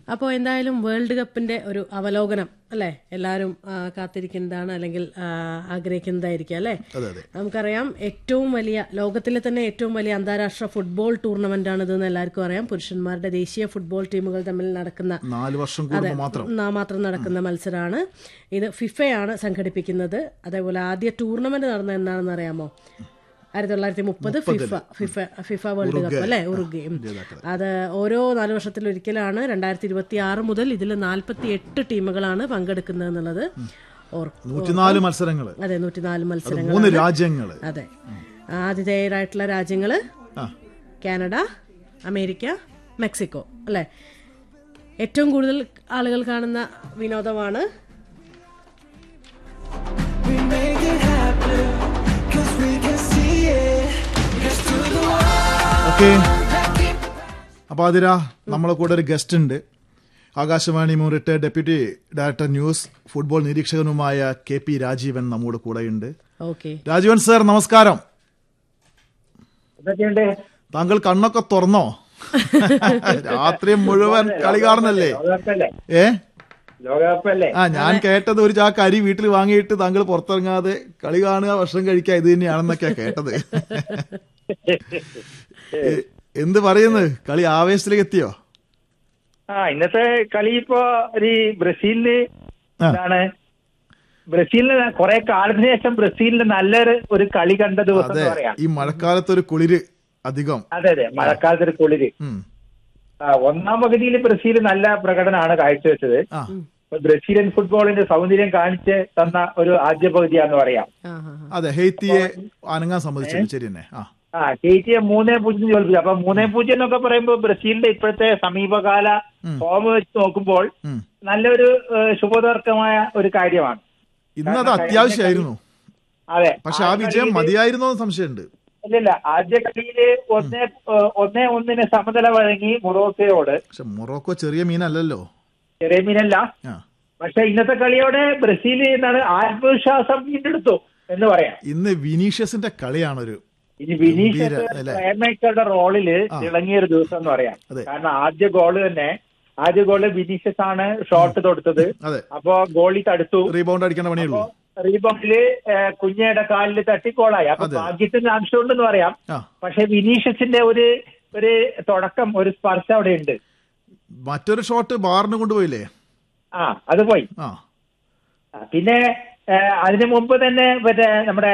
അപ്പോൾ എന്തായാലും വേൾഡ് കപ്പിന്റെ ഒരു അവലോകനം അല്ലേ എല്ലാവരും ആ, കാത്തിരിക്കുന്നതാണ് അല്ലെങ്കിൽ ആ, ആഗ്രഹിക്കുന്നതായിരിക്കും അല്ലേ അതെ അതെ നമുക്കറിയാം ഏറ്റവും വലിയ ലോകത്തിലെ തന്നെ ഏറ്റവും വലിയ അന്താരാഷ്ട്ര ഫുട്ബോൾ ടൂർണമെന്റ് ആണിതെന്ന് എല്ലാവർക്കും അറിയാം പുരുഷന്മാരുടെ ദേശീയ ഫുട്ബോൾ ടീമുകൾ തമ്മിൽ നടക്കുന്ന നാല് വർഷം കൂടുമ്പോൾ മാത്രം നാ- മാത്രം നടക്കുന്ന മത്സരമാണ് ഇത് ഫിഫയാണ് സംഘടിപ്പിക്കുന്നത് അതേപോലെ ആദ്യ ടൂർണമെന്റ് നടന്നത് എന്നാണെന്ന് അറിയാമോ ആയിരത്തി തൊള്ളായിരത്തി മുപ്പത് FIFA FIFA FIFA world cup അല്ലേ ഉറുഗ്വേ ഉം. അത് ഓരോ നാല് വർഷത്തിലൊരിക്കലാണ് രണ്ടായിരത്തി ഇരുപത്തി ആറ് മുതൽ ഇതിൽ നാൽപ്പത്തി എട്ട് ടീമുകളാണ് പങ്കെടുക്കുന്നത് എന്നുള്ളത് ഓർ- നൂറ്റിനാല് മത്സരങ്ങള് അതെ നൂറ്റിനാല് മത്സരങ്ങൾ മൂന്ന് രാജ്യങ്ങള് അതെ ആതിഥേയരായിട്ടുള്ള രാജ്യങ്ങൾ ആ കാനഡ അമേരിക്ക മെക്സിക്കോ അല്ലേ ഏറ്റവും കൂടുതൽ ആളുകൾ കാണുന്ന വിനോദമാണ് We make it happen, cause we can see it. Cause through the world, okay അപ്പൊ അതിര നമ്മളെ കൂടെ ഒരു ഗസ്റ്റ് ഉണ്ട് ആകാശവാണി മുൻ retired deputy director news football നിരീക്ഷകനുമായ കെ പി രാജീവൻ നമ്മുടെ കൂടെയുണ്ട് ഓക്കെ രാജീവൻ സാർ നമസ്കാരം എന്തൊക്കെയുണ്ട് താങ്കൾ കണ്ണൊക്കെ തുറന്നോ രാത്രി മുഴുവൻ കളി കാണുന്നല്ലേ ലോകകപ്പല്ലേ ഏ ലോകകപ്പല്ലേ ആ ഞാൻ കേട്ടത് ഒരു ചാക്ക് അരി വീട്ടിൽ വാങ്ങിയിട്ട് താങ്കൾ പുറത്തിറങ്ങാതെ കളി കാണുക ഭക്ഷണം കഴിക്കുക ഇത് തന്നെയാണെന്നൊക്കെയാ കേട്ടത് എ- എന്ത് പറയുന്നു കളി ആവേശത്തിലേക്ക് എത്തിയോ ആ ഇന്നത്തെ കളി ഇപ്പോ ഒരു ബ്രസീലിന് ആ. എന്താണ് ബ്രസീലിന് കുറെ കാലത്തിന് ശേഷം ബ്രസീലിന് നല്ലൊരു ഒരു കളി കണ്ട ദിവസം അതെ എന്ന് പറയാം ഈ മഴക്കാലത്ത് ഒരു കുളിര് അധികം അതെ അതെ മഴക്കാലത്ത് ഒരു കുളിര് ഉം. ആ, ഒന്നാം പകുതിയിൽ ബ്രസീൽ നല്ല പ്രകടനമാണ് കാഴ്ചവെച്ചത് ആ ഇപ്പൊ ബ്രസീലിയൻ ഫുട്ബോളിന്റെ സൗന്ദര്യം കാണിച്ച് തന്ന ഒരു ആദ്യ പകുതിയാന്ന് പറയാം ആ ഹാ അതെ ഹെയ്ത്തിയെ അനങ്ങാൻ സമ്മതിച്ചു ശരി തന്നെ ആ ആ ചേച്ചിയെ മൂന്നേ പൂജ്യം തോൽപ്പിച്ചു അപ്പൊ മൂന്നേ പൂജ്യം എന്നൊക്കെ പറയുമ്പോൾ ബ്രസീലിന്റെ ഇപ്പോഴത്തെ സമീപകാല ഫോം വെച്ച് നോക്കുമ്പോൾ ഉം. നല്ലൊരു ഏഹ്, ശുഭതർക്കമായ ഒരു കാര്യമാണ് ഇന്നത് അത്യാവശ്യമായിരുന്നു അതെ പക്ഷെ ആ വിജയം മതിയായിരുന്നോ എന്ന് സംശയമുണ്ട് ഇല്ലില്ല ആദ്യ കളിയില് ഒന്നേ ഏഹ്, ഒന്നേ ഒന്നിന് സമനില വഴങ്ങി മൊറോക്കയോട് പക്ഷെ മൊറോക്കോ ചെറിയ മീനല്ലല്ലോ ചെറിയ മീനല്ല ആ പക്ഷെ ഇന്നത്തെ കളിയോടെ ബ്രസീൽ എന്താണ് ആത്മവിശ്വാസം വീണ്ടെടുത്തു എന്ന് പറയാം ഇന്ന് വിനീഷ്യസിന്റെ കളിയാണൊരു ഇനി വിനീഷ്യസ് ഗംഭീര, അല്ലേ? പ്ലേമേക്കറുടെ റോളില് ആ. തിളങ്ങിയ ഒരു ദിവസം എന്ന് പറയാം അതെ. കാരണം ആദ്യ ഗോള് തന്നെ ആദ്യ ഗോള് വിനീഷ്യസ് ആണ് ഷോട്ട് തൊടുത്തത് അതെ അപ്പോ ഗോളി തടുത്തു റീബൗണ്ട് അടിക്കേണ്ട പണിയുള്ളൂ റീബൗണ്ടില് കുഞ്ഞയുടെ കാലിൽ തട്ടിക്കോളായി അപ്പൊ അതെ. ഭാഗ്യത്തിന്റെ ആവശ്യമുണ്ടെന്ന് പറയാം ആ പക്ഷെ വിനീഷ്യസിന്റെ ഒരു ഒരു തുടക്കം ഒരു സ്പർശം അവിടെ ഉണ്ട് മറ്റൊരു ഷോട്ട് ബാറിന് കൊണ്ടുപോയില്ലേ ആ അത് പോയി ആ ആ, പിന്നെ ഏ, അതിനു മുമ്പ് തന്നെ മറ്റേ നമ്മുടെ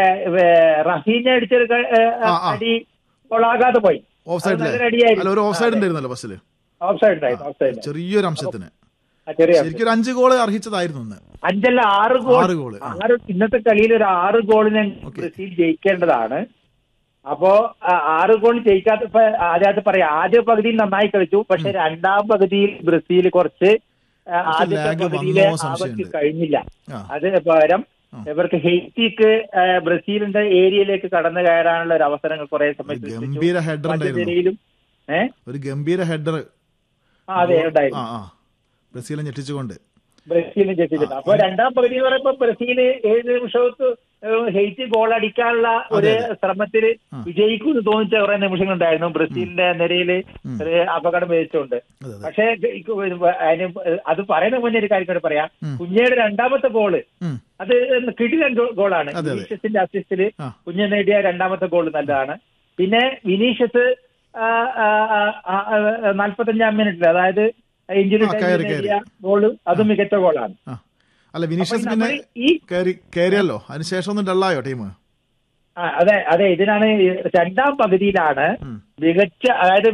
റഹീന അടിച്ചൊരു ക- ഏ, ആ, ആ. അടി കൊളാകാതെ പോയി ഓഫ് സൈഡിലെ നല്ലൊരു അടിയായിരുന്നു. അല്ല ഒരു ഓഫ് ആ, സൈഡ് അതെ. ഉണ്ടായിരുന്നല്ലോ ബസ്സില് ഓഫ് സൈഡ് ഉണ്ടായിരുന്നു ഓഫ് സൈഡ് ചെറിയൊരു അംശത്തിന് ആ, ചെറിയ ശരിക്കും ഒരു അഞ്ച് ഗോള് അർഹിച്ചതായിരുന്നു ഇന്ന് അഞ്ചല്ല ആറ് ഗോൾ ആറ് ഗോള്, ആ. ആറ് ഇന്നത്തെ കളിയിൽ ഒരു ആറ് ഗോളിന് ബ്രസീൽ ജയിക്കേണ്ടതാണ് അപ്പോ ആ, ആറ് ഗോൾ ജയിക്കാത്ത ഇപ്പൊ ആദ്യമായിട്ട് പറയാം ആദ്യ പകുതിയിൽ നന്നായി കളിച്ചു പക്ഷെ രണ്ടാം പകുതിയിൽ ബ്രസീൽ കുറച്ച് ആ, ആദ്യത്തെ lag പകുതിയിലെ വന്നോ അവർക്ക് സംശയമുണ്ട്. കഴിഞ്ഞില്ല ആ. അത് പകരം ഇവർക്ക് ഹെയ്റ്റിക്ക് ആ, ബ്രസീലിന്റെ ഏരിയയിലേക്ക് കടന്നു കയറാനുള്ള ഒരു അവസരങ്ങൾ കുറെ സമയത്ത് ഒരു സൃഷ്ടിച്ചു. ഗംഭീര header ഉണ്ടായിരുന്നു. മധ്യനിരയിലും ഏഹ് ഒരു ഗംഭീര ഹെഡർ ആ അതെ ഉണ്ടായിരുന്നു ആ ആ ബ്രസീലെ ഞെട്ടിച്ചുകൊണ്ട് ബ്രസീലിന് ജയിച്ചിട്ടുണ്ട് അപ്പൊ രണ്ടാം പകുതി എന്ന് പറയുമ്പോ ബ്രസീല് ഏത് നിമിഷത്ത് ഹെയ്റ്റ് ഗോൾ അടിക്കാനുള്ള ഒരു ശ്രമത്തിൽ വിജയിക്കും എന്ന് തോന്നിച്ച കുറെ നിമിഷങ്ങളുണ്ടായിരുന്നു ബ്രസീലിന്റെ നിരയില് ഒരു അപകടം വിധിച്ചുകൊണ്ട് അതെ, അതെ. പക്ഷേ അതിന് അത് പറയുന്ന മുന്നേ ഒരു കാര്യം കൂടെ പറയാം കുഞ്ഞയുടെ രണ്ടാമത്തെ ഗോള് ഉം. അത് കിടിലൻ ഗോ- ഗോളാണ് അതെ, അതെ. വിനീഷ്യസിന്റെ അസിസ്റ്റില് ആ. കുഞ്ഞ് നേടിയ രണ്ടാമത്തെ ഗോൾ നല്ലതാണ് പിന്നെ വിനീഷ്യസ് നാൽപ്പത്തഞ്ചാം മിനിറ്റിൽ അതായത് ഇഞ്ചുറി ആ, ടൈമിൽ കയറി, നേടിയ ഗോള് അതും മികച്ച ഗോളാണ് ആ അല്ല വിനീഷ്യസ് അപ്പൊ പിന്നെ നമ്മള് ഈ- കയറി കയറിയല്ലോ അതിനുശേഷം ഒന്നും ഡള്ളായോ ടീം ആ, അതെ അതെ ഇതിനാണ് ഈ രണ്ടാം പകുതിയിലാണ് മികച്ച അതായത്